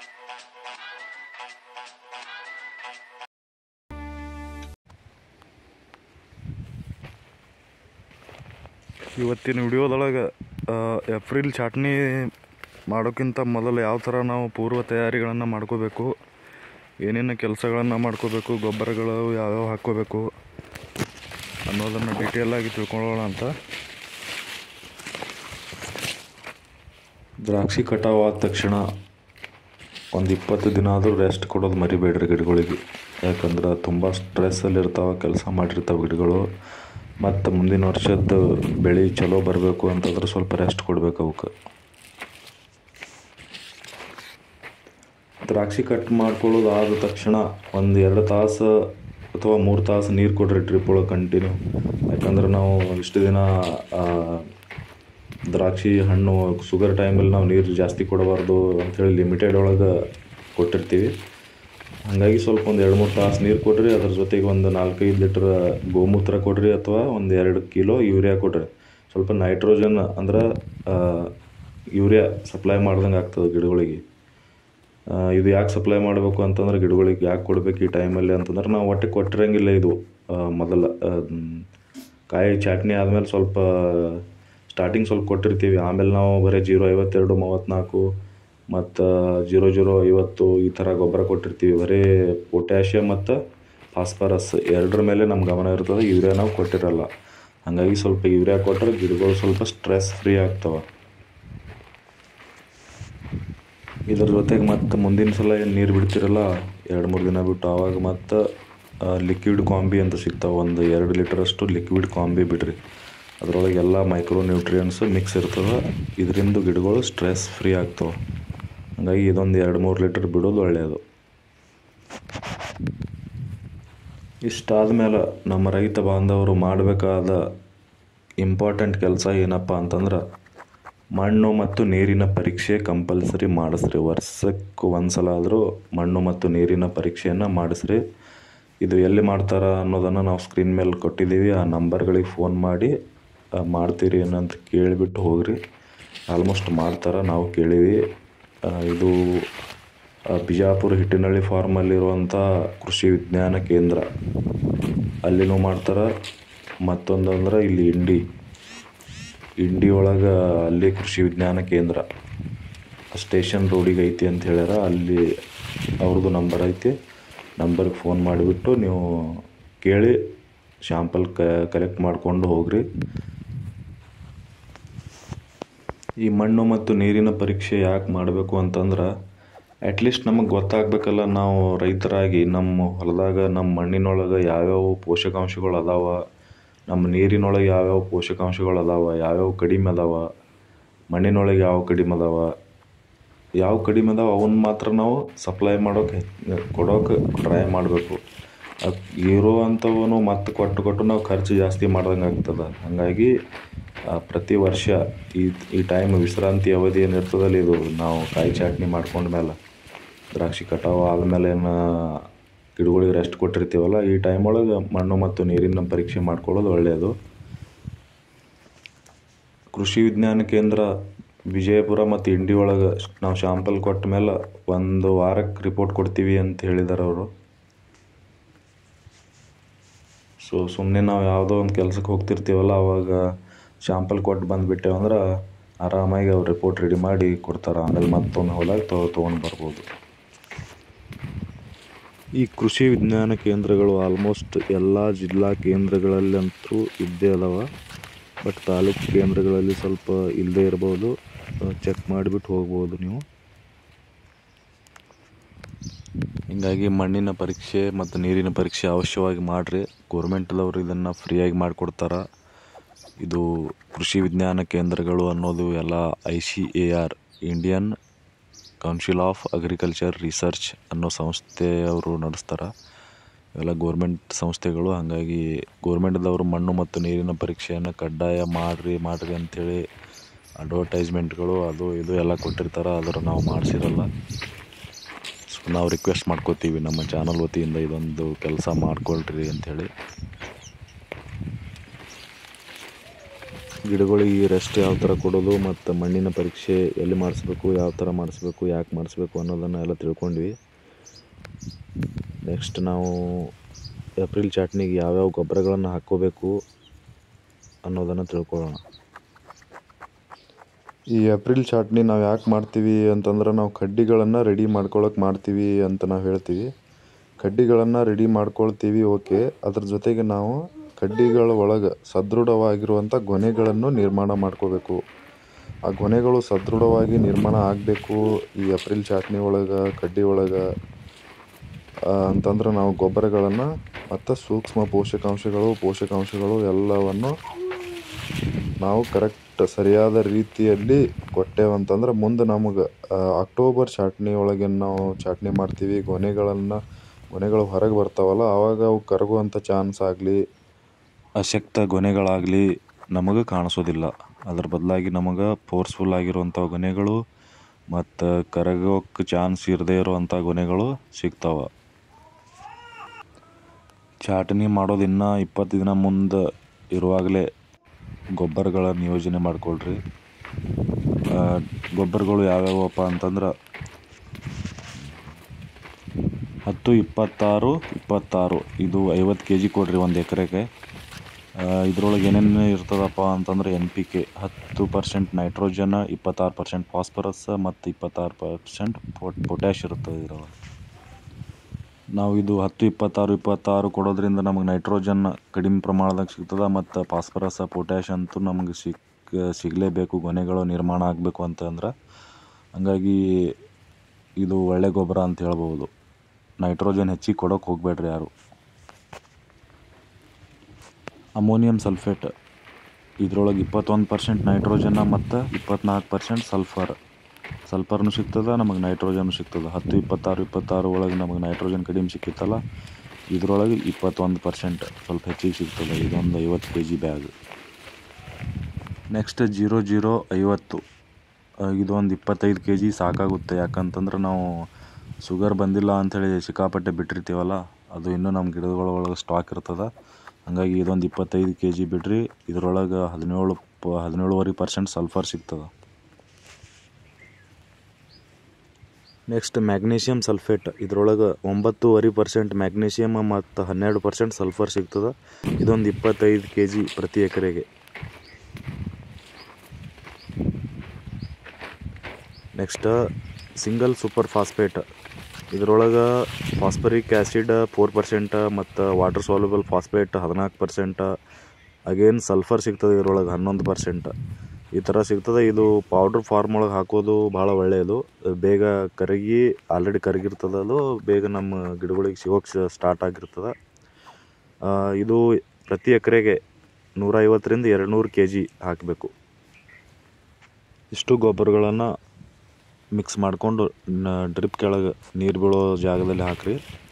ಇವತ್ತಿನ ವಿಡಿಯೋದೊಳಗೆ ಏಪ್ರಿಲ್ ಚಾಟ್ನಿ ಮಾಡೋಕ್ಕಿಂತ ಮೊದಲು ಯಾವ ಥರ ನಾವು ಪೂರ್ವ ತಯಾರಿಗಳನ್ನು ಮಾಡ್ಕೋಬೇಕು ಏನೇನು ಕೆಲಸಗಳನ್ನು ಮಾಡ್ಕೋಬೇಕು ಗೊಬ್ಬರಗಳು ಯಾವ್ಯಾವ ಹಾಕ್ಕೋಬೇಕು ಅನ್ನೋದನ್ನು ಡೀಟೇಲಾಗಿ ತಿಳ್ಕೊಳ್ಳೋಣ ಅಂತ ದ್ರಾಕ್ಷಿ ಕಟಾವು ಆದ ತಕ್ಷಣ ಒಂದು ಇಪ್ಪತ್ತು ದಿನ ಆದರೂ ರೆಸ್ಟ್ ಕೊಡೋದು ಮರಿಬೇಡ್ರಿ ಗಿಡಗಳಿಗೆ ಯಾಕಂದ್ರೆ ತುಂಬ ಸ್ಟ್ರೆಸ್ಸಲ್ಲಿ ಇರ್ತಾವೆ ಕೆಲಸ ಮಾಡಿರ್ತಾವೆ ಗಿಡಗಳು ಮತ್ತು ಮುಂದಿನ ವರ್ಷದ ಬೆಳೆ ಚಲೋ ಬರಬೇಕು ಅಂತಂದ್ರೆ ಸ್ವಲ್ಪ ರೆಸ್ಟ್ ಕೊಡ್ಬೇಕು ಅವಕ್ಕೆ ದ್ರಾಕ್ಷಿ ಕಟ್ ಮಾಡ್ಕೊಳ್ಳೋದು ಆದ ತಕ್ಷಣ ಒಂದು ಎರಡು ತಾಸು ಅಥವಾ ಮೂರು ತಾಸು ನೀರು ಕೊಡ್ರಿ ಡ್ರಿಪ್ ಒಳಗೆ ಕಂಟಿನ್ಯೂ ಯಾಕಂದ್ರೆ ನಾವು ಇಷ್ಟು ದಿನ ಆ, ದ್ರಾಕ್ಷಿ ಹಣ್ಣು ಶುಗರ್ ಟೈಮಲ್ಲಿ ನಾವು ನೀರು ಜಾಸ್ತಿ ಕೊಡಬಾರ್ದು ಅಂಥೇಳಿ ಲಿಮಿಟೆಡ್ ಒಳಗೆ ಕೊಟ್ಟಿರ್ತೀವಿ ಹಾಗಾಗಿ ಸ್ವಲ್ಪ ಒಂದು ಎರಡು ಮೂರು ತಾಸು ನೀರು ಕೊಡ್ರಿ ಅದ್ರ ಜೊತೆಗೆ ಒಂದು ನಾಲ್ಕೈದು ಲೀಟ್ರ್ ಗೋಮೂತ್ರ ಕೊಡ್ರಿ ಅಥವಾ ಒಂದು ಎರಡು ಕಿಲೋ ಯೂರಿಯಾ ಕೊಡ್ರಿ ಸ್ವಲ್ಪ ನೈಟ್ರೋಜನ್ ಅಂದ್ರೆ ಆ, ಯೂರಿಯಾ ಸಪ್ಲೈ ಮಾಡ್ದಂಗೆ ಆಗ್ತದೆ ಗಿಡಗಳಿಗೆ ಆ, ಇದು ಯಾಕೆ ಸಪ್ಲೈ ಮಾಡಬೇಕು ಅಂತಂದ್ರೆ ಗಿಡಗಳಿಗೆ ಯಾಕೆ ಕೊಡ್ಬೇಕು ಈ ಟೈಮಲ್ಲಿ ಅಂತಂದ್ರೆ ನಾವು ಒಟ್ಟಿಗೆ ಕೊಟ್ಟಿರಂಗಿಲ್ಲ ಇದು ಆ, ಮೊದಲ ಆ, ಮ್, ಕಾಯಿ ಚಾಟ್ನಿ ಆದಮೇಲೆ ಸ್ವಲ್ಪ ಸ್ಟಾರ್ಟಿಂಗ್ ಸ್ವಲ್ಪ ಕೊಟ್ಟಿರ್ತೀವಿ ಆಮೇಲೆ ನಾವು ಬರೀ ಜೀರೋ ಐವತ್ತೆರಡು ಮೂವತ್ತ್ನಾಲ್ಕು ಮತ್ತು ಜೀರೋ ಜೀರೋ ಐವತ್ತು ಈ ಥರ ಗೊಬ್ಬರ ಕೊಟ್ಟಿರ್ತೀವಿ ಬರೀ ಪೊಟ್ಯಾಷಿಯಮ್ ಮತ್ತು ಫಾಸ್ಫರಸ್ ಎರಡರ ಮೇಲೆ ನಮ್ಮ ಗಮನ ಇರ್ತದೆ ಯೂರಿಯಾ ನಾವು ಕೊಟ್ಟಿರಲ್ಲ ಹಾಗಾಗಿ ಸ್ವಲ್ಪ ಯೂರಿಯಾ ಕೊಟ್ಟರೆ ಗಿಡಗಳು ಸ್ವಲ್ಪ ಸ್ಟ್ರೆಸ್ ಫ್ರೀ ಆಗ್ತವೆ ಇದ್ರ ಜೊತೆಗೆ ಮತ್ತೆ ಮುಂದಿನ ಸಲ ಏನು ನೀರು ಬಿಡ್ತಿರಲ್ಲ ಎರಡು ಮೂರು ದಿನ ಬಿಟ್ಟು ಆವಾಗ ಮತ್ತೆ ಲಿಕ್ವಿಡ್ ಕಾಂಬಿ ಅಂತ ಸಿಗ್ತಾವೆ ಒಂದು ಎರಡು ಲೀಟರಷ್ಟು ಲಿಕ್ವಿಡ್ ಕಾಂಬಿ ಬಿಡ್ರಿ ಅದರೊಳಗೆ ಎಲ್ಲ ಮೈಕ್ರೋ ನ್ಯೂಟ್ರಿಯೆಂಟ್ಸು ಮಿಕ್ಸ್ ಇರ್ತದೆ ಇದರಿಂದ ಗಿಡಗಳು ಸ್ಟ್ರೆಸ್ ಫ್ರೀ ಆಗ್ತವೆ ಹಾಗಾಗಿ ಇದೊಂದು ಎರಡು ಮೂರು ಲೀಟರ್ ಬಿಡೋದು ಒಳ್ಳೆಯದು ಇಷ್ಟಾದ್ಮೇಲೆ ನಮ್ಮ ರೈತ ಬಾಂಧವರು ಮಾಡಬೇಕಾದ ಇಂಪಾರ್ಟೆಂಟ್ ಕೆಲಸ ಏನಪ್ಪ ಅಂತಂದ್ರೆ ಮಣ್ಣು ಮತ್ತು ನೀರಿನ ಪರೀಕ್ಷೆ ಕಂಪಲ್ಸರಿ ಮಾಡಿಸ್ರಿ ವರ್ಷಕ್ಕೆ ಒಂದು ಸಲ ಆದರೂ ಮಣ್ಣು ಮತ್ತು ನೀರಿನ ಪರೀಕ್ಷೆಯನ್ನು ಮಾಡಿಸ್ರಿ ಇದು ಎಲ್ಲಿ ಮಾಡ್ತಾರ ಅನ್ನೋದನ್ನು ನಾವು ಸ್ಕ್ರೀನ್ ಮೇಲೆ ಕೊಟ್ಟಿದ್ದೀವಿ ಆ ನಂಬರ್ಗಳಿಗೆ ಫೋನ್ ಮಾಡಿ ಆ, ಮಾಡ್ತೀರಿ ಏನಂತ ಕೇಳಿಬಿಟ್ಟು ಹೋಗ್ರಿ ಆಲ್ಮೋಸ್ಟ್ ಮಾಡ್ತಾರೆ ನಾವು ಕೇಳೀವಿ ಆ, ಇದು ಆ, ಬಿಜಾಪುರ ಹಿಟ್ಟಿನಳ್ಳಿ ಫಾರ್ಮಲ್ಲಿರುವಂಥ ಕೃಷಿ ವಿಜ್ಞಾನ ಕೇಂದ್ರ ಅಲ್ಲಿನೂ ಮಾಡ್ತಾರೆ ಮತ್ತೊಂದು ಅಂದ್ರೆ ಇಲ್ಲಿ ಇಂಡಿ ಇಂಡಿ ಒಳಗೆ ಅಲ್ಲಿ ಕೃಷಿ ವಿಜ್ಞಾನ ಕೇಂದ್ರ ಸ್ಟೇಷನ್ ರೋಡಿಗೆ ಐತಿ ಅಂತ ಹೇಳ್ಯಾರ ಅಲ್ಲಿ ಅವ್ರದ್ದು ನಂಬರ್ ಐತಿ ನಂಬರ್ಗೆ ಫೋನ್ ಮಾಡಿಬಿಟ್ಟು ನೀವು ಕೇಳಿ ಶಾಂಪಲ್ ಕ ಕಲೆಕ್ಟ್ ಮಾಡಿಕೊಂಡು ಹೋಗ್ರಿ ಈ ಮಣ್ಣು ಮತ್ತು ನೀರಿನ ಪರೀಕ್ಷೆ ಯಾಕೆ ಮಾಡಬೇಕು ಅಂತಂದ್ರೆ ಅಟ್ಲೀಸ್ಟ್ ನಮಗೆ ಗೊತ್ತಾಗಬೇಕಲ್ಲ ನಾವು ರೈತರಾಗಿ ನಮ್ಮ ಹೊಲದಾಗ ನಮ್ಮ ಮಣ್ಣಿನೊಳಗೆ ಯಾವ್ಯಾವ ಪೋಷಕಾಂಶಗಳು ಅದಾವ ನಮ್ಮ ನೀರಿನೊಳಗೆ ಯಾವ್ಯಾವ ಪೋಷಕಾಂಶಗಳು ಅದಾವ ಯಾವ್ಯಾವ ಕಡಿಮೆ ಅದಾವ ಮಣ್ಣಿನೊಳಗೆ ಯಾವ ಕಡಿಮೆ ಅದಾವ ಯಾವ ಕಡಿಮೆ ಅದಾವ ಅವನ್ನ ಮಾತ್ರ ನಾವು ಸಪ್ಲೈ ಮಾಡೋಕೆ ಕೊಡೋಕೆ ಟ್ರೈ ಮಾಡಬೇಕು ಇರೋ ಅಂಥವನು ಮತ್ತೆ ಕೊಟ್ಟು ಕೊಟ್ಟು ನಾವು ಖರ್ಚು ಜಾಸ್ತಿ ಮಾಡ್ದಂಗೆ ಆಗ್ತದೆ ಹಾಗಾಗಿ ಆ, ಪ್ರತಿ ವರ್ಷ ಈ ಈ ಟೈಮ್ ವಿಶ್ರಾಂತಿ ಅವಧಿ ಏನು ಇರ್ತದಲ್ಲ ಇದು ನಾವು ಕಾಯಿ ಚಾಟ್ನಿ ಮಾಡ್ಕೊಂಡ್ಮೇಲೆ ದ್ರಾಕ್ಷಿ ಕಟಾವು ಆದಮೇಲೆ ಏನು ಗಿಡಗಳಿಗೆ ರೆಸ್ಟ್ ಕೊಟ್ಟಿರ್ತೀವಲ್ಲ ಈ ಟೈಮ್ ಒಳಗೆ ಮಣ್ಣು ಮತ್ತು ನೀರಿನ ಪರೀಕ್ಷೆ ಮಾಡ್ಕೊಳ್ಳೋದು ಒಳ್ಳೆಯದು ಕೃಷಿ ವಿಜ್ಞಾನ ಕೇಂದ್ರ ವಿಜಯಪುರ ಮತ್ತು ಇಂಡಿ ಒಳಗೆ ನಾವು ಶಾಂಪಲ್ ಕೊಟ್ಟ ಮೇಲೆ ಒಂದು ವಾರಕ್ಕೆ ರಿಪೋರ್ಟ್ ಕೊಡ್ತೀವಿ ಅಂತ ಹೇಳಿದಾರೆ ಅವರು ಸೊ ಸುಮ್ಮನೆ ನಾವು ಯಾವುದೋ ಒಂದು ಕೆಲಸಕ್ಕೆ ಹೋಗ್ತಿರ್ತೀವಲ್ಲ ಅವಾಗ ಶಾಂಪಲ್ ಕೊಟ್ಟು ಬಂದುಬಿಟ್ಟೆವು ಅಂದ್ರೆ ಆರಾಮಾಗಿ ಅವ್ರು ರಿಪೋರ್ಟ್ ರೆಡಿ ಮಾಡಿ ಕೊಡ್ತಾರೆ ಆಮೇಲೆ ಮತ್ತೊಮ್ಮೆ ಹೋದಾಗ ತೊ ತೊಗೊಂಡು ಬರ್ಬೋದು ಈ ಕೃಷಿ ವಿಜ್ಞಾನ ಕೇಂದ್ರಗಳು ಆಲ್ಮೋಸ್ಟ್ ಎಲ್ಲ ಜಿಲ್ಲಾ ಕೇಂದ್ರಗಳಲ್ಲಂತೂ ಇದ್ದೇ ಅದಾವ ಬಟ್ ತಾಲೂಕು ಕೇಂದ್ರಗಳಲ್ಲಿ ಸ್ವಲ್ಪ ಇಲ್ಲದೇ ಇರ್ಬೋದು ಚೆಕ್ ಮಾಡಿಬಿಟ್ಟು ಹೋಗ್ಬೋದು ನೀವು ಹಿಂಗಾಗಿ ಮಣ್ಣಿನ ಪರೀಕ್ಷೆ ಮತ್ತು ನೀರಿನ ಪರೀಕ್ಷೆ ಅವಶ್ಯವಾಗಿ ಮಾಡಿರಿ ಗೋರ್ಮೆಂಟ್ದವ್ರು ಇದನ್ನು ಫ್ರೀಯಾಗಿ ಮಾಡಿಕೊಡ್ತಾರೆ ಇದು ಕೃಷಿ ವಿಜ್ಞಾನ ಕೇಂದ್ರಗಳು ಅನ್ನೋದು ಎಲ್ಲ I C A R Indian Council of Agriculture Research ಅನ್ನೋ ಸಂಸ್ಥೆಯವರು ನಡೆಸ್ತಾರೆ ಇವೆಲ್ಲ ಗೋರ್ಮೆಂಟ್ ಸಂಸ್ಥೆಗಳು ಹಾಗಾಗಿ ಗೋರ್ಮೆಂಟ್ದವರು ಮಣ್ಣು ಮತ್ತು ನೀರಿನ ಪರೀಕ್ಷೆಯನ್ನು ಕಡ್ಡಾಯ ಮಾಡಿರಿ ಮಾಡಿರಿ ಅಂಥೇಳಿ ಅಡ್ವರ್ಟೈಸ್ಮೆಂಟ್ಗಳು ಅದು ಇದು ಎಲ್ಲ ಕೊಟ್ಟಿರ್ತಾರೆ ಅದರ ನಾವು ಮಾಡಿಸಿರಲ್ಲ ಸೊ ನಾವು ರಿಕ್ವೆಸ್ಟ್ ಮಾಡ್ಕೋತೀವಿ ನಮ್ಮ ಚಾನಲ್ ವತಿಯಿಂದ ಇದೊಂದು ಕೆಲಸ ಮಾಡ್ಕೊಳ್ರಿ ಅಂಥೇಳಿ ಗಿಡಗಳಿಗೆ ರೆಸ್ಟ್ ಯಾವ ಥರ ಕೊಡೋದು ಮತ್ತು ಮಣ್ಣಿನ ಪರೀಕ್ಷೆ ಎಲ್ಲಿ ಮಾಡಿಸ್ಬೇಕು ಯಾವ ಥರ ಮಾಡಿಸ್ಬೇಕು ಯಾಕೆ ಮಾಡಿಸ್ಬೇಕು ಅನ್ನೋದನ್ನು ಎಲ್ಲ ತಿಳ್ಕೊಂಡ್ವಿ ನೆಕ್ಸ್ಟ್ ನಾವು ಏಪ್ರಿಲ್ ಚಾಟ್ನಿಗೆ ಯಾವ್ಯಾವ ಗೊಬ್ಬರಗಳನ್ನು ಹಾಕ್ಕೋಬೇಕು ಅನ್ನೋದನ್ನು ತಿಳ್ಕೊಳ್ಳೋಣ ಈ ಏಪ್ರಿಲ್ ಚಾಟ್ನಿ ನಾವು ಯಾಕೆ ಮಾಡ್ತೀವಿ ಅಂತಂದ್ರೆ ನಾವು ಕಡ್ಡಿಗಳನ್ನು ರೆಡಿ ಮಾಡ್ಕೊಳಕ್ಕೆ ಮಾಡ್ತೀವಿ ಅಂತ ನಾವು ಹೇಳ್ತೀವಿ ಕಡ್ಡಿಗಳನ್ನು ರೆಡಿ ಮಾಡ್ಕೊಳ್ತೀವಿ ಓಕೆ ಅದ್ರ ಜೊತೆಗೆ ನಾವು ಕಡ್ಡಿಗಳ ಒಳಗೆ ಸದೃಢವಾಗಿರುವಂಥ ಗೊನೆಗಳನ್ನು ನಿರ್ಮಾಣ ಮಾಡ್ಕೋಬೇಕು ಆ ಗೊನೆಗಳು ಸದೃಢವಾಗಿ ನಿರ್ಮಾಣ ಆಗಬೇಕು ಈ ಏಪ್ರಿಲ್ ಚಾಟ್ನಿ ಒಳಗೆ ಕಡ್ಡಿ ಒಳಗೆ ಅಂತಂದ್ರೆ ನಾವು ಗೊಬ್ಬರಗಳನ್ನು ಮತ್ತು ಸೂಕ್ಷ್ಮ ಪೋಷಕಾಂಶಗಳು ಪೋಷಕಾಂಶಗಳು ಎಲ್ಲವನ್ನು ನಾವು ಕರೆಕ್ಟ್ ಸರಿಯಾದ ರೀತಿಯಲ್ಲಿ ಕೊಟ್ಟೇವಂತಂದ್ರೆ ಮುಂದೆ ನಮಗೆ ಅಕ್ಟೋಬರ್ ಚಾಟ್ನಿ ಒಳಗೆ ನಾವು ಚಾಟ್ನಿ ಮಾಡ್ತೀವಿ ಗೊನೆಗಳನ್ನು ಗೊನೆಗಳು ಹೊರಗೆ ಬರ್ತಾವಲ್ಲ ಆವಾಗ ಅವು ಕರಗುವಂಥ ಚಾನ್ಸ್ ಆಗಲಿ ಅಶಕ್ತ ಗೊನೆಗಳಾಗಲಿ ನಮಗೆ ಕಾಣಿಸೋದಿಲ್ಲ ಅದ್ರ ಬದಲಾಗಿ ನಮಗೆ ಫೋರ್ಸ್ಫುಲ್ ಆಗಿರುವಂಥ ಗೊನೆಗಳು ಮತ್ತು ಕರಗೋಕ್ಕೆ ಚಾನ್ಸ್ ಇರದೇ ಇರುವಂಥ ಗೊನೆಗಳು ಸಿಗ್ತಾವೆ ಚಾಟ್ನಿ ಮಾಡೋದು ಇನ್ನೂ ಇಪ್ಪತ್ತು ದಿನ ಮುಂದೆ ಇರುವಾಗಲೇ ಗೊಬ್ಬರಗಳ ನಿಯೋಜನೆ ಮಾಡಿಕೊಳ್ರಿ ಗೊಬ್ಬರಗಳು ಯಾವ್ಯಾವಪ್ಪ ಅಂತಂದ್ರೆ ಹತ್ತು ಇಪ್ಪತ್ತಾರು ಇಪ್ಪತ್ತಾರು ಇದು ಐವತ್ತು ಕೆ ಜಿ ಕೊಡ್ರಿ ಒಂದು ಎಕರೆಗೆ ಇದ್ರೊಳಗೆ ಏನೇನು ಇರ್ತದಪ್ಪ ಅಂತಂದ್ರೆ ಎನ್ ಪಿ ಕೆ ಹತ್ತು ಪರ್ಸೆಂಟ್ ನೈಟ್ರೋಜನ್ ಇಪ್ಪತ್ತಾರು ಪರ್ಸೆಂಟ್ ಫಾಸ್ಫರಸ್ ಮತ್ತು ಇಪ್ಪತ್ತಾರು ಪರ್ಸೆಂಟ್ ಪೊಟ್ ಪೊಟ್ಯಾಶ್ ಇರ್ತದೆ ಇದ್ರೊಳಗೆ ನಾವು ಇದು ಹತ್ತು ಇಪ್ಪತ್ತಾರು ಇಪ್ಪತ್ತಾರು ಕೊಡೋದ್ರಿಂದ ನಮಗೆ ನೈಟ್ರೋಜನ್ ಕಡಿಮೆ ಪ್ರಮಾಣದಾಗ ಸಿಗ್ತದೆ ಮತ್ತು ಫಾಸ್ಫರಸ್ ಪೊಟ್ಯಾಶ್ ಅಂತೂ ನಮಗೆ ಸಿಕ್ ಸಿಗಲೇಬೇಕು ಗೊನೆಗಳು ನಿರ್ಮಾಣ ಆಗಬೇಕು ಅಂತಂದ್ರೆ ಹಂಗಾಗಿ ಇದು ಒಳ್ಳೆ ಗೊಬ್ಬರ ಅಂತ ಹೇಳ್ಬೋದು ನೈಟ್ರೋಜನ್ ಹೆಚ್ಚಿಗೆ ಕೊಡೋಕೆ ಹೋಗಬೇಡ್ರಿ ಯಾರು ಅಮೋನಿಯಂ ಸಲ್ಫೇಟ್ ಇದ್ರೊಳಗೆ ಇಪ್ಪತ್ತೊಂದು ಪರ್ಸೆಂಟ್ ನೈಟ್ರೋಜನ್ನ ಮತ್ತು ಇಪ್ಪತ್ನಾಲ್ಕು ಪರ್ಸೆಂಟ್ ಸಲ್ಫರ್ ಸಲ್ಫರ್ನು ಸಿಗ್ತದೆ ನಮಗೆ ನೈಟ್ರೋಜನ್ ಸಿಗ್ತದೆ ಹತ್ತು ಇಪ್ಪತ್ತಾರು ಇಪ್ಪತ್ತಾರು ಒಳಗೆ ನಮಗೆ ನೈಟ್ರೋಜನ್ ಕಡಿಮೆ ಸಿಕ್ಕಿತ್ತಲ್ಲ ಇದ್ರೊಳಗೆ ಇಪ್ಪತ್ತೊಂದು ಪರ್ಸೆಂಟ್ ಸ್ವಲ್ಪ ಹೆಚ್ಚಿಗೆ ಸಿಗ್ತದೆ ಇದೊಂದು ಐವತ್ತು K G bag next zero zero ಐವತ್ತು ಇದೊಂದು ಇಪ್ಪತ್ತೈದು ಕೆ ಜಿ ಸಾಕಾಗುತ್ತೆ ಯಾಕಂತಂದ್ರೆ ನಾವು ಶುಗರ್ ಬಂದಿಲ್ಲ ಅಂಥೇಳಿ ಸಿಕ್ಕಾಪಟ್ಟೆ ಬಿಟ್ಟಿರ್ತೀವಲ್ಲ ಅದು ಇನ್ನೂ ನಮ್ಮ ಗಿಡಗಳ ಒಳಗೆ ಸ್ಟಾಕ್ ಇರ್ತದೆ ಹಾಗಾಗಿ ಇದೊಂದು ಇಪ್ಪತ್ತೈದು ಕೆ ಜಿ ಬಿಡ್ರಿ ಇದ್ರೊಳಗೆ ಹದಿನೇಳು ಪ ಹದಿನೇಳುವರೆ ಪರ್ಸೆಂಟ್ ಸಲ್ಫರ್ ಸಿಗ್ತದೆ ನೆಕ್ಸ್ಟ್ ಮ್ಯಾಗ್ನೀಷಿಯಮ್ ಸಲ್ಫೇಟ್ ಇದ್ರೊಳಗೆ ಒಂಬತ್ತುವರೆ ಪರ್ಸೆಂಟ್ ಮ್ಯಾಗ್ನೀಷಿಯಮ್ ಮತ್ತು ಹನ್ನೆರಡು ಪರ್ಸೆಂಟ್ ಸಲ್ಫರ್ ಸಿಗ್ತದೆ ಇದೊಂದು ಇಪ್ಪತ್ತೈದು ಕೆ ಜಿ ಪ್ರತಿ ಎಕರೆಗೆ ನೆಕ್ಸ್ಟ್ ಸಿಂಗಲ್ ಸೂಪರ್ ಫಾಸ್ಫೇಟ್ ಇದ್ರೊಳಗೆ ಫಾಸ್ಫರಿಕ್ ಆ್ಯಸಿಡ್ ಫೋರ್ ಪರ್ಸೆಂಟ್ ಮತ್ತು ವಾಟರ್ ಸಾಲ್ಯುಬಲ್ ಫಾಸ್ಫೇಟ್ ಹದಿನಾಲ್ಕು ಪರ್ಸೆಂಟ್ ಅಗೇನ್ ಸಲ್ಫರ್ ಸಿಗ್ತದೆ ಇದ್ರೊಳಗೆ ಹನ್ನೊಂದು ಪರ್ಸೆಂಟ್ ಈ ಥರ ಸಿಗ್ತದೆ ಇದು ಪೌಡ್ರ್ ಫಾರ್ಮ್ ಒಳಗೆ ಹಾಕೋದು ಭಾಳ ಒಳ್ಳೆಯದು ಬೇಗ ಕರಗಿ ಆಲ್ರೆಡಿ ಕರಗಿರ್ತದೆ ಅದು ಬೇಗ ನಮ್ಮ ಗಿಡಗಳಿಗೆ ಸಿಗೋಕ್ಕೆ ಸ್ಟಾರ್ಟ್ ಆಗಿರ್ತದೆ ಇದು ಪ್ರತಿ ಎಕರೆಗೆ ನೂರೈವತ್ತರಿಂದ ಎರಡು ನೂರು ಕೆ ಜಿ ಹಾಕಬೇಕು ಇಷ್ಟು ಗೊಬ್ಬರಗಳನ್ನು ಮಿಕ್ಸ್ ಮಾಡಿಕೊಂಡು ಡ್ರಿಪ್ ಕೆಳಗೆ ನೀರು ಬೀಳೋ ಜಾಗದಲ್ಲಿ ಹಾಕಿರಿ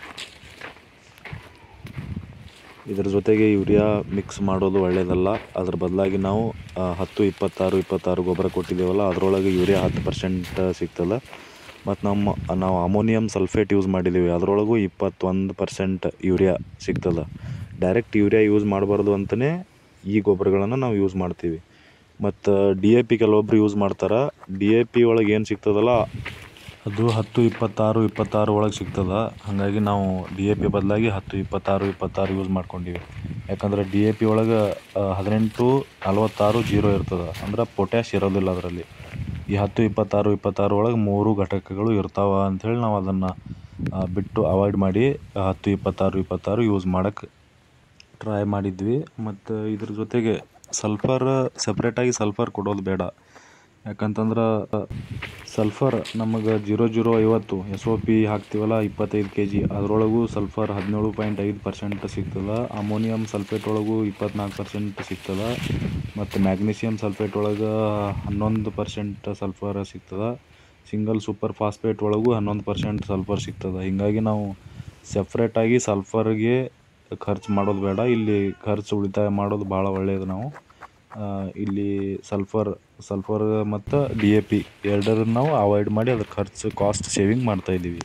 ಇದ್ರ ಜೊತೆಗೆ ಯೂರಿಯಾ ಮಿಕ್ಸ್ ಮಾಡೋದು ಒಳ್ಳೆಯದಲ್ಲ ಅದ್ರ ಬದಲಾಗಿ ನಾವು ಹತ್ತು ಇಪ್ಪತ್ತಾರು ಇಪ್ಪತ್ತಾರು ಗೊಬ್ಬರ ಕೊಟ್ಟಿದ್ದೇವಲ್ಲ ಅದರೊಳಗೆ ಯೂರಿಯಾ ಹತ್ತು ಪರ್ಸೆಂಟ್ ಸಿಗ್ತದೆ ಮತ್ತು ನಮ್ಮ ನಾವು ಅಮೋನಿಯಂ ಸಲ್ಫೇಟ್ ಯೂಸ್ ಮಾಡಿದ್ದೀವಿ ಅದರೊಳಗೂ ಇಪ್ಪತ್ತೊಂದು ಪರ್ಸೆಂಟ್ ಯೂರಿಯಾ ಸಿಗ್ತದೆ ಡೈರೆಕ್ಟ್ ಯೂರಿಯಾ ಯೂಸ್ ಮಾಡಬಾರ್ದು ಅಂತಲೇ ಈ ಗೊಬ್ಬರಗಳನ್ನು ನಾವು ಯೂಸ್ ಮಾಡ್ತೀವಿ ಮತ್ತು ಡಿ ಎ ಪಿ ಕೆಲವೊಬ್ರು ಯೂಸ್ ಮಾಡ್ತಾರೆ ಡಿ ಎ ಪಿ ಒಳಗೆ ಏನು ಸಿಗ್ತದಲ್ಲ ಅದು ಹತ್ತು ಇಪ್ಪತ್ತಾರು ಇಪ್ಪತ್ತಾರು ಒಳಗೆ ಸಿಗ್ತದೆ ಹಾಗಾಗಿ ನಾವು ಡಿ ಎ ಪಿ ಬದಲಾಗಿ ಹತ್ತು ಇಪ್ಪತ್ತಾರು ಇಪ್ಪತ್ತಾರು ಯೂಸ್ ಮಾಡ್ಕೊಂಡಿವಿ ಯಾಕಂದ್ರೆ ಡಿ ಎ ಪಿ ಒಳಗೆ ಹದಿನೆಂಟು ನಲ್ವತ್ತಾರು ಜೀರೋ ಇರ್ತದೆ ಅಂದ್ರೆ ಪೊಟ್ಯಾಶ್ ಇರೋದಿಲ್ಲ ಅದರಲ್ಲಿ ಈ ಹತ್ತು ಇಪ್ಪತ್ತಾರು ಇಪ್ಪತ್ತಾರು ಒಳಗೆ ಮೂರು ಘಟಕಗಳು ಇರ್ತಾವೆ ಅಂಥೇಳಿ ನಾವು ಅದನ್ನು ಬಿಟ್ಟು ಅವಾಯ್ಡ್ ಮಾಡಿ ಹತ್ತು ಇಪ್ಪತ್ತಾರು ಇಪ್ಪತ್ತಾರು ಯೂಸ್ ಮಾಡೋಕ್ಕೆ ಟ್ರೈ ಮಾಡಿದ್ವಿ ಮತ್ತು ಇದ್ರ ಜೊತೆಗೆ ಸಲ್ಫರ್ ಸಪ್ರೇಟಾಗಿ ಸಲ್ಫರ್ ಕೊಡೋದು ಬೇಡ ಯಾಕಂತಂದ್ರೆ ಸಲ್ಫರ್ ನಮಗೆ ಜೀರೋ ಜೀರೋ ಐವತ್ತು ಎಸ್ ಒ ಪಿ ಹಾಕ್ತೀವಲ್ಲ ಇಪ್ಪತ್ತೈದು ಕೆ ಜಿ ಅದರೊಳಗೂ ಸಲ್ಫರ್ ಹದಿನೇಳು ಪಾಯಿಂಟ್ ಐದು ಪರ್ಸೆಂಟ್ ಸಿಗ್ತದೆ ಅಮೋನಿಯಂ ಸಲ್ಫೇಟ್ ಒಳಗೂ ಇಪ್ಪತ್ನಾಲ್ಕು ಪರ್ಸೆಂಟ್ ಸಿಗ್ತದೆ ಮತ್ತು ಮ್ಯಾಗ್ನೀಷಿಯಮ್ ಸಲ್ಫೇಟ್ ಒಳಗೆ ಹನ್ನೊಂದು ಪರ್ಸೆಂಟ್ ಸಲ್ಫರ್ ಸಿಗ್ತದೆ ಸಿಂಗಲ್ ಸೂಪರ್ ಫಾಸ್ಫೇಟ್ ಒಳಗೂ ಹನ್ನೊಂದು ಪರ್ಸೆಂಟ್ ಸಲ್ಫರ್ ಸಿಗ್ತದೆ ಹೀಗಾಗಿ ನಾವು ಸಪ್ರೇಟಾಗಿ ಸಲ್ಫರ್ಗೆ ಖರ್ಚು ಮಾಡೋದು ಬೇಡ ಇಲ್ಲಿ ಖರ್ಚು ಉಳಿತಾಯ ಮಾಡೋದು ಭಾಳ ಒಳ್ಳೆಯದು ನಾವು ಇಲ್ಲಿ ಸಲ್ಫರ್ ಸಲ್ಫರ್ ಮತ್ತು ಡಿ ಎ ಪಿ ಎರಡರನ್ನು ನಾವು ಅವಾಯ್ಡ್ ಮಾಡಿ ಅದ್ರ ಖರ್ಚು ಕಾಸ್ಟ್ ಸೇವಿಂಗ್ ಮಾಡ್ತಾಯಿದ್ದೀವಿ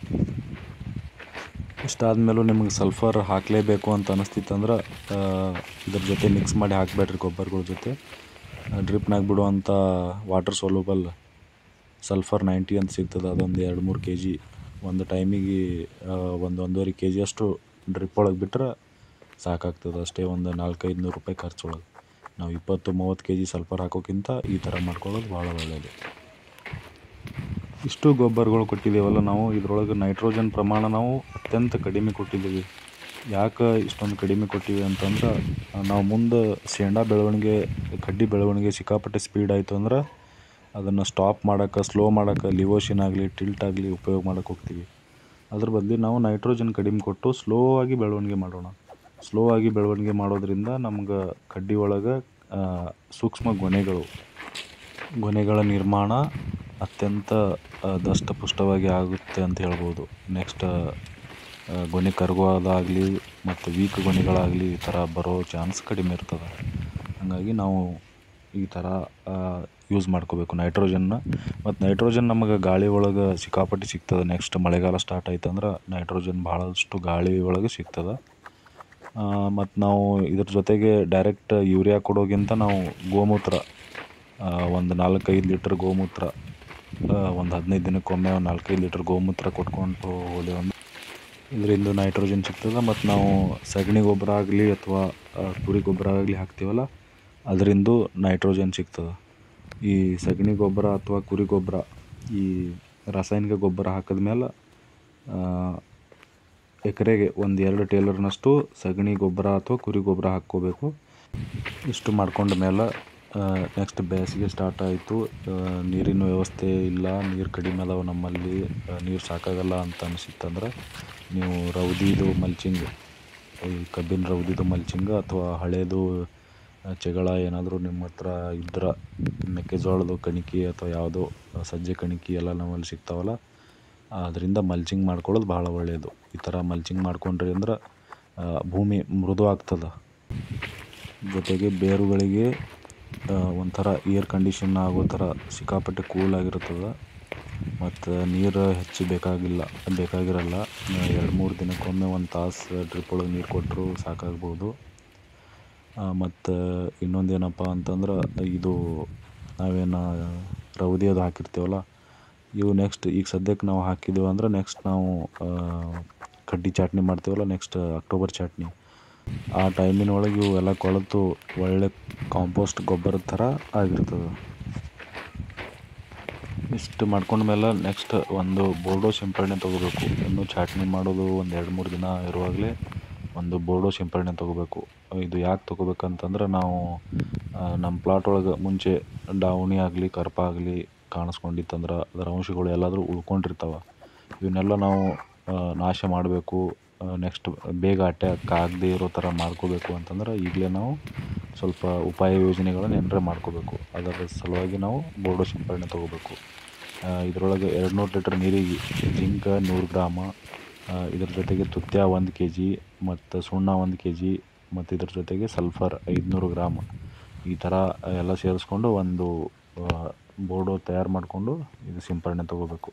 ಇಷ್ಟಾದಮೇಲೂ ನಿಮಗೆ ಸಲ್ಫರ್ ಹಾಕಲೇಬೇಕು ಅಂತ ಅನಿಸ್ತಿತ್ತಂದ್ರೆ ಇದ್ರ ಜೊತೆ ಮಿಕ್ಸ್ ಮಾಡಿ ಹಾಕಬೇಡ್ರಿ ಗೊಬ್ಬರಗಳ ಜೊತೆ ಡ್ರಿಪ್ನಾಗ ಬಿಡುವಂಥ ವಾಟರ್ ಸೊಲ್ಯೂಬಲ್ ಸಲ್ಫರ್ ನೈಂಟಿ ಅಂತ ಸಿಗ್ತದೆ ಅದೊಂದು ಎರಡು ಮೂರು ಕೆ ಜಿ ಒಂದು ಟೈಮಿಗೆ ಒಂದು ಒಂದೂವರೆ ಕೆ ಜಿಯಷ್ಟು ಡ್ರಿಪ್ ಒಳಗೆ ಬಿಟ್ರೆ ಸಾಕಾಗ್ತದೆ ಅಷ್ಟೇ ಒಂದು ನಾಲ್ಕೈದು ನೂರು ರೂಪಾಯಿ ಖರ್ಚೊಳಗೆ ನಾವು ಇಪ್ಪತ್ತು ಮೂವತ್ತು ಕೆ ಜಿ ಸಲ್ಫರ್ ಹಾಕೋಕ್ಕಿಂತ ಈ ಥರ ಮಾಡ್ಕೊಳ್ಳೋದು ಭಾಳ ಒಳ್ಳೆಯದು ಇಷ್ಟು ಗೊಬ್ಬರಗಳು ಕೊಟ್ಟಿದ್ದೇವಲ್ಲ ನಾವು ಇದರೊಳಗೆ ನೈಟ್ರೋಜನ್ ಪ್ರಮಾಣ ನಾವು ಅತ್ಯಂತ ಕಡಿಮೆ ಕೊಟ್ಟಿದ್ದೀವಿ ಯಾಕೆ ಇಷ್ಟೊಂದು ಕಡಿಮೆ ಕೊಟ್ಟಿವಿ ಅಂತಂದ್ರೆ ನಾವು ಮುಂದೆ ಶೇಂಗಾ ಬೆಳವಣಿಗೆ ಕಡ್ಡಿ ಬೆಳವಣಿಗೆ ಸಿಕ್ಕಾಪಟ್ಟೆ ಸ್ಪೀಡ್ ಆಯಿತು ಅಂದ್ರೆ ಅದನ್ನು ಸ್ಟಾಪ್ ಮಾಡೋಕ್ಕೆ ಸ್ಲೋ ಮಾಡೋಕ್ಕೆ ಲಿವೋಷನ್ ಆಗಲಿ ಟಿಲ್ಟ್ ಆಗಲಿ ಉಪಯೋಗ ಮಾಡೋಕೆ ಹೋಗ್ತೀವಿ ಅದ್ರ ಬದಲು ನಾವು ನೈಟ್ರೋಜನ್ ಕಡಿಮೆ ಕೊಟ್ಟು ಸ್ಲೋ ಆಗಿ ಬೆಳವಣಿಗೆ ಮಾಡೋಣ ಸ್ಲೋ ಆಗಿ ಬೆಳವಣಿಗೆ ಮಾಡೋದ್ರಿಂದ ನಮ್ಗೆ ಕಡ್ಡಿ ಒಳಗೆ ಸೂಕ್ಷ್ಮ ಗೊನೆಗಳು ಗೊನೆಗಳ ನಿರ್ಮಾಣ ಅತ್ಯಂತ ಆ, ದಷ್ಟಪುಷ್ಟವಾಗಿ ಆಗುತ್ತೆ ಅಂತ ಹೇಳ್ಬೋದು ನೆಕ್ಸ್ಟ್ ಗೊನೆ ಕರಗೋದಾಗಲಿ ಮತ್ತು ವೀಕ್ ಗೊನೆಗಳಾಗಲಿ ಈ ಥರ ಬರೋ ಚಾನ್ಸ್ ಕಡಿಮೆ ಇರ್ತದೆ ಹಾಗಾಗಿ ನಾವು ಈ ಥರ ಯೂಸ್ ಮಾಡ್ಕೋಬೇಕು ನೈಟ್ರೋಜನ್ನ ಮತ್ತು ನೈಟ್ರೋಜನ್ ನಮಗೆ ಗಾಳಿ ಒಳಗೆ ಸಿಕ್ಕಾಪಟ್ಟೆ ಸಿಗ್ತದೆ ನೆಕ್ಸ್ಟ್ ಮಳೆಗಾಲ ಸ್ಟಾರ್ಟ್ ಆಯ್ತು ಅಂದ್ರೆ ನೈಟ್ರೋಜನ್ ಭಾಳಷ್ಟು ಗಾಳಿ ಒಳಗೆ ಸಿಗ್ತದೆ ಮತ್ತು ನಾವು ಇದ್ರ ಜೊತೆಗೆ ಡೈರೆಕ್ಟ್ ಯೂರಿಯಾ ಕೊಡೋಕ್ಕಿಂತ ನಾವು ಗೋಮೂತ್ರ ಒಂದು ನಾಲ್ಕೈದು ಲೀಟ್ರ್ ಗೋಮೂತ್ರ ಒಂದು ಹದಿನೈದು ದಿನಕ್ಕೊಮ್ಮೆ ಒಂದು ನಾಲ್ಕೈದು ಲೀಟ್ರ್ ಗೋಮೂತ್ರ ಕೊಟ್ಕೊಂಡು ಹೋದೆ ಒಂದು ಇದರಿಂದ ನೈಟ್ರೋಜನ್ ಸಿಗ್ತದೆ ಮತ್ತು ನಾವು ಸಗಣಿ ಗೊಬ್ಬರ ಆಗಲಿ ಅಥವಾ ಕುರಿ ಗೊಬ್ಬರ ಆಗಲಿ ಹಾಕ್ತೀವಲ್ಲ ಅದರಿಂದ ನೈಟ್ರೋಜನ್ ಸಿಗ್ತದೆ ಈ ಸಗಣಿ ಗೊಬ್ಬರ ಅಥವಾ ಕುರಿ ಗೊಬ್ಬರ ಈ ರಾಸಾಯನಿಕ ಗೊಬ್ಬರ ಹಾಕಿದ್ಮೇಲೆ ಎಕರೆಗೆ ಒಂದು ಎರಡು ಟೇಲರ್ನಷ್ಟು ಸಗಣಿ ಗೊಬ್ಬರ ಅಥವಾ ಕುರಿ ಗೊಬ್ಬರ ಹಾಕ್ಕೋಬೇಕು ಇಷ್ಟು ಮಾಡ್ಕೊಂಡ ಮೇಲೆ ನೆಕ್ಸ್ಟ್ ಬೇಸಿಗೆ ಸ್ಟಾರ್ಟ್ ಆಯಿತು ನೀರಿನ ವ್ಯವಸ್ಥೆ ಇಲ್ಲ ನೀರು ಕಡಿಮೆ ಅದಾವೆ ನಮ್ಮಲ್ಲಿ ನೀರು ಸಾಕಾಗಲ್ಲ ಅಂತ ಅನಿಸಿತ್ತಂದ್ರೆ ನೀವು ರೌದಿದು ಮಲ್ಚಿಂಗ್ ಈ ಕಬ್ಬಿನ ರೌದಿದು ಮಲ್ಚಿಂಗ್ ಅಥವಾ ಹಳೇದು ಚೆಗಳ ಏನಾದರೂ ನಿಮ್ಮ ಹತ್ರ ಇದ್ರೆ ಮೆಕ್ಕೆಜೋಳದ ಕಣಿಕೆ ಅಥವಾ ಯಾವುದೋ ಸಜ್ಜೆ ಕಣಿಕೆ ಎಲ್ಲ ನಮ್ಮಲ್ಲಿ ಸಿಗ್ತಾವಲ್ಲ ಅದರಿಂದ ಮಲ್ಚಿಂಗ್ ಮಾಡ್ಕೊಳ್ಳೋದು ಭಾಳ ಒಳ್ಳೆಯದು ಈ ಥರ ಮಲ್ಚಿಂಗ್ ಮಾಡ್ಕೊಂಡ್ರಿ ಅಂದ್ರೆ ಆ, ಭೂಮಿ ಮೃದು ಆಗ್ತದೆ ಜೊತೆಗೆ ಬೇರುಗಳಿಗೆ ಆ, ಒಂಥರ ಏರ್ ಕಂಡೀಷನ್ ಆಗೋ ಥರ ಸಿಕ್ಕಾಪಟ್ಟೆ ಕೂಲ್ ಆಗಿರ್ತದೆ ಮತ್ತು ನೀರು ಹೆಚ್ಚು ಬೇಕಾಗಿಲ್ಲ ಬೇಕಾಗಿರಲ್ಲ ಎರಡು ಮೂರು ದಿನಕ್ಕೊಮ್ಮೆ ಒಂದು ತಾಸು ಡ್ರಿಪ್ ಒಳಗೆ ನೀರು ಕೊಟ್ಟರು ಸಾಕಾಗ್ಬೋದು ಮತ್ತು ಇನ್ನೊಂದು ಏನಪ್ಪ ಅಂತಂದ್ರೆ ಇದು ನಾವೇನು ರೌದಿ ಅದು ಹಾಕಿರ್ತೀವಲ್ಲ ಇವು ನೆಕ್ಸ್ಟ್ ಈಗ ಸದ್ಯಕ್ಕೆ ನಾವು ಹಾಕಿದ್ದೀವಿ ಅಂದ್ರೆ ನೆಕ್ಸ್ಟ್ ನಾವು ಆ, ಕಡ್ಡಿ ಚಟ್ನಿ ಮಾಡ್ತೀವಲ್ಲ ನೆಕ್ಸ್ಟ್ ಅಕ್ಟೋಬರ್ ಚಟ್ನಿ ಆ ಟೈಮಿನ ಒಳಗೆ ಇವು ಎಲ್ಲ ಕೊಳೆತು ಒಳ್ಳೆ ಕಾಂಪೋಸ್ಟ್ ಗೊಬ್ಬರದ ಥರ ಆಗಿರ್ತದೆ ಇಷ್ಟು ಮಾಡ್ಕೊಂಡ್ಮೇಲೆ ನೆಕ್ಸ್ಟ್ ಒಂದು ಬೋರ್ಡೋ ಸಿಂಪರಣೆ ತೊಗೋಬೇಕು ಇನ್ನು ಚಟ್ನಿ ಮಾಡೋದು ಒಂದು ಎರಡು ಮೂರು ದಿನ ಇರುವಾಗಲೇ ಒಂದು ಬೋರ್ಡೋ ಸಿಂಪರಣೆ ತೊಗೋಬೇಕು ಇದು ಯಾಕೆ ತೊಗೋಬೇಕಂತಂದ್ರೆ ನಾವು ಆ, ನಮ್ಮ ಪ್ಲಾಟ್ ಒಳಗೆ ಮುಂಚೆ ಡಾವಣಿ ಆಗಲಿ ಕರ್ಪ ಆಗಲಿ ಕಾಣಿಸ್ಕೊಂಡಿತ್ತಂದ್ರೆ ಅದರ ಅಂಶಗಳು ಎಲ್ಲಾದರೂ ಉಳ್ಕೊಂಡಿರ್ತಾವೆ ಇವನ್ನೆಲ್ಲ ನಾವು ಆ, ನಾಶ ಮಾಡಬೇಕು ನೆಕ್ಸ್ಟ್ ಬೇಗ ಅಟ್ಯಾಕ್ ಆಗದೇ ಇರೋ ಥರ ಮಾಡ್ಕೋಬೇಕು ಅಂತಂದ್ರೆ ಈಗಲೇ ನಾವು ಸ್ವಲ್ಪ ಉಪಾಯ ಯೋಜನೆಗಳನ್ನು ಏನಾರ ಮಾಡ್ಕೋಬೇಕು ಅದರ ಸಲುವಾಗಿ ನಾವು ಬೋರ್ಡೋ ಸಿಂಪರಣೆ ತೊಗೋಬೇಕು ಇದರೊಳಗೆ ಎರಡು ನೂರು ಲೀಟ್ರ್ ನೀರಿಗೆ ಜಿಂಕ್ ನೂರು ಗ್ರಾಮ ಆ, ಇದ್ರ ಜೊತೆಗೆ ತುತ್ಯ ಒಂದು ಕೆ ಜಿ ಮತ್ತು ಸುಣ್ಣ ಒಂದು ಕೆ ಜಿ ಮತ್ತು ಇದ್ರ ಜೊತೆಗೆ ಸಲ್ಫರ್ ಐದುನೂರು ಗ್ರಾಮ್ ಈ ಥರ ಎಲ್ಲ ಸೇರಿಸ್ಕೊಂಡು ಒಂದು ಆ, ಬೋರ್ಡು ತಯಾರು ಮಾಡಿಕೊಂಡು ಇದು ಸಿಂಪರಣೆ ತೊಗೋಬೇಕು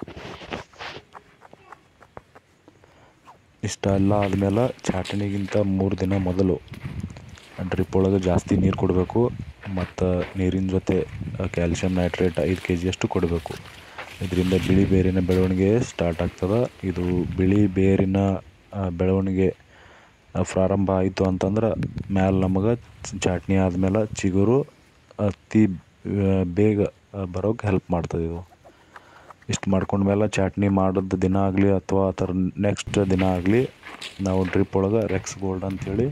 ಇಷ್ಟೆಲ್ಲ ಆದಮೇಲೆ ಚಾಟಣಿಗಿಂತ ಮೂರು ದಿನ ಮೊದಲು ಡ್ರಿಪ್ ಒಳಗೆ ಜಾಸ್ತಿ ನೀರು ಕೊಡಬೇಕು ಮತ್ತು ನೀರಿನ ಜೊತೆ ಕ್ಯಾಲ್ಶಿಯಂ ನೈಟ್ರೇಟ್ ಐದು ಕೆ ಜಿಯಷ್ಟು ಕೊಡಬೇಕು ಇದರಿಂದ ಬಿಳಿ ಬೇರಿನ ಬೆಳವಣಿಗೆ ಸ್ಟಾರ್ಟ್ ಆಗ್ತದೆ ಇದು ಬಿಳಿ ಬೇರಿನ ಆ, ಬೆಳವಣಿಗೆ ಆ, ಪ್ರಾರಂಭ ಆಯಿತು ಅಂತಂದ್ರೆ ಮ್ಯಾಲೆ ನಮಗೆ ಚಟ್ನಿ ಆದಮೇಲೆ ಚಿಗುರು ಅತಿ ಆ, ಬೇಗ ಬರೋಕ್ಕೆ ಹೆಲ್ಪ್ ಮಾಡ್ತದೆ ಇದು ಇಷ್ಟು ಮಾಡ್ಕೊಂಡ್ಮೇಲೆ ಚಟ್ನಿ ಮಾಡೋದು ದಿನ ಆಗಲಿ ಅಥವಾ ಆ ಥರ ನೆಕ್ಸ್ಟ್ ದಿನ ಆಗಲಿ ನಾವು ಡ್ರಿಪ್ ಒಳಗೆ ರೆಕ್ಸ್ ಗೋಲ್ಡ್ ಅಂಥೇಳಿ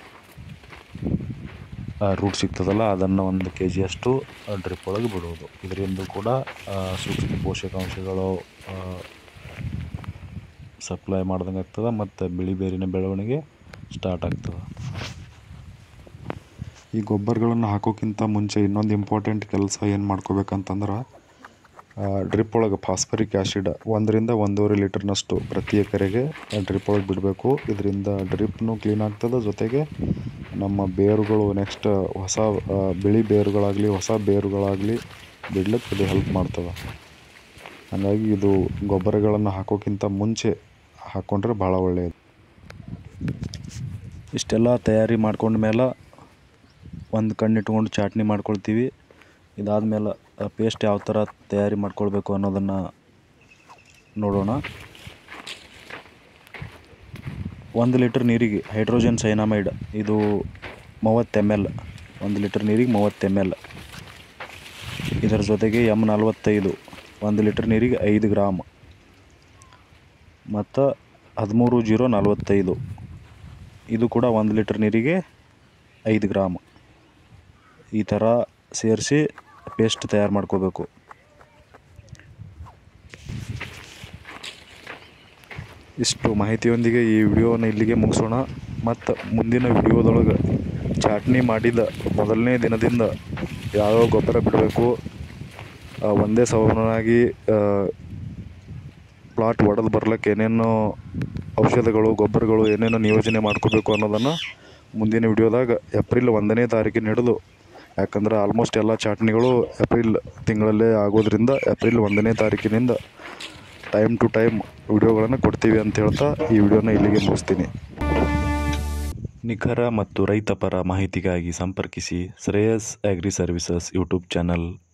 ರೂಟ್ ಸಿಗ್ತದಲ್ಲ ಅದನ್ನು ಒಂದು ಕೆ ಜಿಯಷ್ಟು ಡ್ರಿಪ್ ಒಳಗೆ ಬಿಡೋದು ಇದರಿಂದ ಕೂಡ ಆ, ಸೂಕ್ಷ್ಮ ಪೋಷಕಾಂಶಗಳು ಸಪ್ಲೈ ಮಾಡ್ದಂಗೆ ಆಗ್ತದೆ ಮತ್ತು ಬಿಳಿ ಬೇರಿನ ಬೆಳವಣಿಗೆ ಸ್ಟಾರ್ಟ್ ಆಗ್ತದೆ ಈ ಗೊಬ್ಬರಗಳನ್ನು ಹಾಕೋಕ್ಕಿಂತ ಮುಂಚೆ ಇನ್ನೊಂದು ಇಂಪಾರ್ಟೆಂಟ್ ಕೆಲಸ ಏನು ಮಾಡ್ಕೋಬೇಕಂತಂದ್ರೆ ಡ್ರಿಪ್ ಒಳಗೆ ಫಾಸ್ಫರಿಕ್ ಆ್ಯಸಿಡ್ ಒಂದರಿಂದ ಒಂದೂವರೆ ಲೀಟರ್ನಷ್ಟು ಪ್ರತಿ ಎಕರೆಗೆ ಡ್ರಿಪ್ ಒಳಗೆ ಬಿಡಬೇಕು ಇದರಿಂದ ಡ್ರಿಪ್ನು ಕ್ಲೀನ್ ಆಗ್ತದೆ ಜೊತೆಗೆ ನಮ್ಮ ಬೇರುಗಳು ನೆಕ್ಸ್ಟ್ ಹೊಸ ಆ, ಬಿಳಿ ಬೇರುಗಳಾಗಲಿ ಹೊಸ ಬೇರುಗಳಾಗಲಿ ಬಿಡ್ಲಿಕ್ಕೆ ಇದು ಹೆಲ್ಪ್ ಮಾಡ್ತದೆ ಹಾಗಾಗಿ ಇದು ಗೊಬ್ಬರಗಳನ್ನು ಹಾಕೋಕ್ಕಿಂತ ಮುಂಚೆ ಹಾಕ್ಕೊಂಡ್ರೆ ಭಾಳ ಒಳ್ಳೆಯದು ಇಷ್ಟೆಲ್ಲ ತಯಾರಿ ಮಾಡ್ಕೊಂಡ್ಮೇಲೆ ಒಂದು ಕಣ್ಣು ಇಟ್ಕೊಂಡು ಚಾಟ್ನಿ ಮಾಡ್ಕೊಳ್ತೀವಿ ಇದಾದಮೇಲೆ ಪೇಸ್ಟ್ ಯಾವ ಥರ ತಯಾರಿ ಮಾಡ್ಕೊಳ್ಬೇಕು ಅನ್ನೋದನ್ನು ನೋಡೋಣ ಒಂದು ಲೀಟ್ರ್ ನೀರಿಗೆ ಹೈಡ್ರೋಜನ್ ಸೈನಾಮೈಡ್ ಇದು ಮೂವತ್ತು ಎಮ್ ಎಲ್ ಒಂದು ಲೀಟ್ರ್ ನೀರಿಗೆ ಮೂವತ್ತು ಎಮ್ ಎಲ್ ಇದರ ಜೊತೆಗೆ ಎಮ್ ನಲ್ವತ್ತೈದು ಒಂದು ಲೀಟ್ರ್ ನೀರಿಗೆ ಐದು ಗ್ರಾಮ್ ಮತ್ತು ಹದಿಮೂರು ಜೀರೋ ನಲ್ವತ್ತೈದು ಇದು ಕೂಡ ಒಂದು ಲೀಟ್ರ್ ನೀರಿಗೆ ಐದು ಗ್ರಾಮ್ ಈ ಥರ ಸೇರಿಸಿ ಪೇಸ್ಟ್ ತಯಾರು ಮಾಡ್ಕೋಬೇಕು ಇಷ್ಟು ಮಾಹಿತಿಯೊಂದಿಗೆ ಈ ವಿಡಿಯೋವನ್ನು ಇಲ್ಲಿಗೆ ಮುಗಿಸೋಣ ಮತ್ತು ಮುಂದಿನ ವಿಡಿಯೋದೊಳಗೆ ಚಾಟ್ನಿ ಮಾಡಿದ ಮೊದಲನೇ ದಿನದಿಂದ ಯಾವ್ಯಾವ ಗೊಬ್ಬರ ಬಿಡಬೇಕು ಆ, ಒಂದೇ ಸಮನಾಗಿ ಪ್ಲಾಟ್ ಒಡೆದು ಬರ್ಲಿಕ್ಕೆ ಏನೇನು ಔಷಧಗಳು ಗೊಬ್ಬರಗಳು ಏನೇನು ನಿಯೋಜನೆ ಮಾಡ್ಕೋಬೇಕು ಅನ್ನೋದನ್ನು ಮುಂದಿನ ವಿಡಿಯೋದಾಗ ಏಪ್ರಿಲ್ ಒಂದನೇ ತಾರೀಕಿನ ಹಿಡಿದು ಯಾಕಂದ್ರೆ ಆಲ್ಮೋಸ್ಟ್ ಎಲ್ಲ ಚಾಟ್ನಿಗಳು ಏಪ್ರಿಲ್ ತಿಂಗಳಲ್ಲೇ ಆಗೋದ್ರಿಂದ ಏಪ್ರಿಲ್ ಒಂದನೇ ತಾರೀಕಿನಿಂದ ಟೈಮ್ ಟು ಟೈಮ್ ವಿಡಿಯೋಗಳನ್ನು ಕೊಡ್ತೀವಿ ಅಂತ ಹೇಳ್ತಾ ಈ ವಿಡಿಯೋನ ಇಲ್ಲಿಗೆ ಮುಗಿಸ್ತೀನಿ ನಿಖರ ಮತ್ತು ರೈತಪರ ಮಾಹಿತಿಗಾಗಿ ಸಂಪರ್ಕಿಸಿ Shreyas agri services YouTube channel